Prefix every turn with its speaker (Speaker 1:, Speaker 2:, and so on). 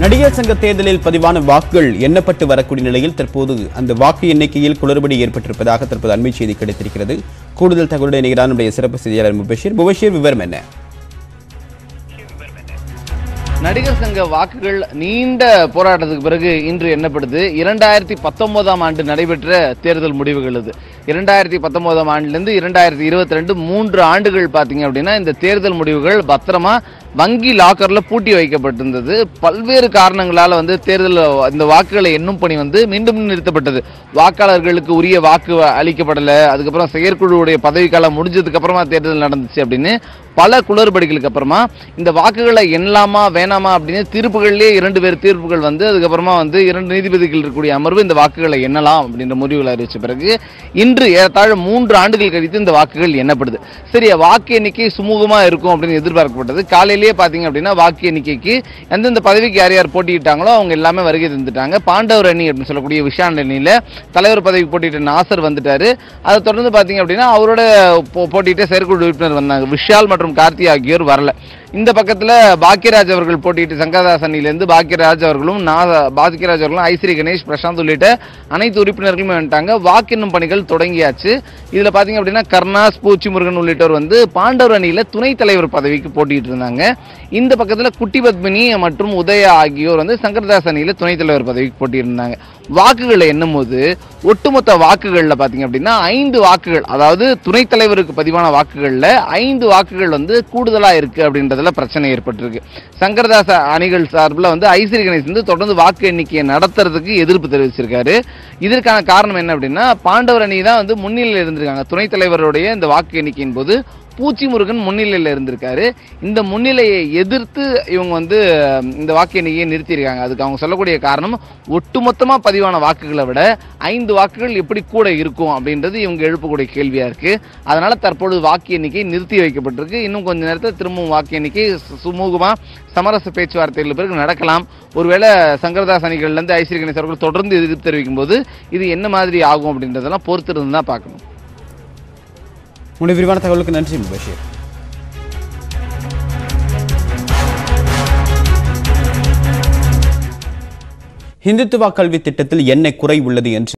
Speaker 1: நடிகர் சங்க தேர்தலில் பதிவான வாக்குகள் எண்ணப்பட்டு வரக்கூடிய நிலையில் தற்போது அந்த வாக்கு எண்ணிக்கையில் குளறுபடி ஏற்பட்டிருப்பதாக தற்போது அண்மை செய்தி கிடைத்திருக்கிறது கூடுதல் தகவலுடன் இணைகிறார் நம்முடைய சிறப்பு செய்தியாளர் முபஷீர் முபஷீர் விவரம் என்ன
Speaker 2: நடிகர் சங்க வாக்குகள் நீண்ட போராட்டத்துக்கு பிறகு இன்று எண்ணப்படுது இரண்டாயிரத்தி பத்தொன்பதாம் ஆண்டு நடைபெற்ற தேர்தல் முடிவுகள் இது இரண்டாயிரத்தி பத்தொன்பதாம் ஆண்டுலேருந்து இரண்டாயிரத்தி இருபத்தி ரெண்டு மூன்று ஆண்டுகள் பார்த்தீங்க அப்படின்னா இந்த தேர்தல் முடிவுகள் பத்திரமா வங்கி லாக்கர்ல பூட்டி வைக்கப்பட்டிருந்தது பல்வேறு காரணங்களால வந்து தேர்தல் இந்த வாக்குகளை எண்ணும் பணி வந்து மீண்டும் நிறுத்தப்பட்டது வாக்காளர்களுக்கு உரிய வாக்கு அளிக்கப்படலை அதுக்கப்புறம் செயற்குழுவுடைய பதவிக்காலம் முடிஞ்சதுக்கு அப்புறமா தேர்தல் நடந்துச்சு அப்படின்னு பல குளறுபடிகளுக்கு அப்புறமா இந்த வாக்குகளை எண்ணலாமா வேணாமா அப்படின்னு தீர்ப்புகள்லேயே இரண்டு பேர் தீர்ப்புகள் வந்து அதுக்கப்புறமா வந்து இரண்டு நீதிபதிகள் இருக்கக்கூடிய அமர்வு இந்த வாக்குகளை எண்ணலாம் அப்படின்ற முடிவுகளை அறிவிச்ச பிறகு இன்று ஏறத்தாழ மூன்று ஆண்டுகள் கழித்து இந்த வாக்குகள் எண்ணப்படுது சரி வாக்கு எண்ணிக்கை சுமூகமா இருக்கும் அப்படின்னு எதிர்பார்க்கப்பட்டது காலையிலேயே பார்த்தீங்க அப்படின்னா வாக்கு எண்ணிக்கைக்கு எந்தெந்த பதவிக்கு யார் யார் போட்டியிட்டாங்களோ அவங்க எல்லாமே வருகை தந்துட்டாங்க பாண்டவர் அணி அப்படின்னு சொல்லக்கூடிய விஷால் அணியில் தலைவர் பதவிக்கு போட்டியிட்ட நாசர் வந்துட்டாரு அதை தொடர்ந்து பார்த்தீங்க அப்படின்னா அவரோட போ- போட்டியிட்ட செயற்குழு உறுப்பினர் வந்தாங்க விஷால் மற்றும் கார்த்தி ஆகியோர் வரல இந்த பக்கத்துல பாக்கியராஜ் அவர்கள் போட்டியிட்டு சங்கரதாஸ் அணியிலேருந்து பாக்கியராஜ் அவர்களும் நா- பாக்கியராஜ் அவர்களும் ஐஸ்ரீ கணேஷ் பிரசாந்த் உள்ளிட்ட அனைத்து உறுப்பினர்களுமே வந்துட்டாங்க வாக்கெண்ணும் பணிகள் தொடங்கியாச்சு இதுல பாத்தீங்க அப்படின்னா கர்ணாஸ் பூச்சி முருகன் உள்ளிட்டோர் வந்து பாண்டவர் அணியில துணைத் தலைவர் பதவிக்கு போட்டிட்டு இருந்தாங்க இந்த பக்கத்துல குட்டி பத்மினி மற்றும் உதயா ஆகியோர் வந்து சங்கரதாஸ் அணியில துணைத் தலைவர் பதவிக்கு போட்டியிருந்தாங்க வாக்குகளை எண்ணும் போது ஒட்டுமொத்த வாக்குகள்ல பாத்தீங்க அப்படின்னா ஐந்து வாக்குகள் அதாவது துணைத் தலைவருக்கு பதிவான வாக்குகள்ல ஐந்து வாக்குகள் வந்து கூடுதலா இருக்கு அப்படின்றதுல பிரச்சனை ஏற்பட்டிருக்கு சங்கரதாச அணிகள் சார்பில் வந்து ஐஸ்வரி கணேஷ் வந்து தொடர்ந்து வாக்கு எண்ணிக்கையை நடத்துறதுக்கு எதிர்ப்பு தெரிவிச்சிருக்காரு இதற்கான காரணம் என்ன அப்படின்னா பாண்டவர் அணி தான் வந்து முன்னிலையில் இருந்திருக்காங்க துணைத் தலைவருடைய இந்த வாக்கு எண்ணிக்கையின் போது பூச்சி முருகன் முன்னிலையில் இருந்திருக்காரு இந்த முன்னிலையை எதிர்த்து இவங்க வந்து அஹ், இந்த வாக்கு எண்ணிக்கையை நிறுத்தியிருக்காங்க அதுக்கு அவங்க சொல்லக்கூடிய காரணம் ஒட்டுமொத்தமா பதிவான வாக்குகளை விட ஐந்து வாக்குகள் எப்படி கூட இருக்கும் அப்படின்றது இவங்க எழுப்பக்கூடிய கேள்வியா இருக்கு அதனால தற்பொழுது வாக்கு எண்ணிக்கை நிறுத்தி வைக்கப்பட்டிருக்கு இன்னும் கொஞ்ச நேரத்தில் திரும்பவும் வாக்கு எண்ணிக்கை சு- சுமூகமா சமரச பேச்சுவார்த்தைகள் பிறகு நடக்கலாம் ஒருவேளை சங்கரதாஸ் அணிகள்ல இருந்து ஐஸ்வரி கணேஷ் அவர்கள் தொடர்ந்து எதிர்ப்பு தெரிவிக்கும் போது இது என்ன மாதிரி ஆகும் அப்படின்றதெல்லாம் பொறுத்திருந்து தான் பார்க்கணும்
Speaker 1: உங்களுடைய விரிவான தகவலுக்கு நன்றி முபஷீர் இந்துத்துவா கல்வி திட்டத்தில் என்ன குறை உள்ளது என்று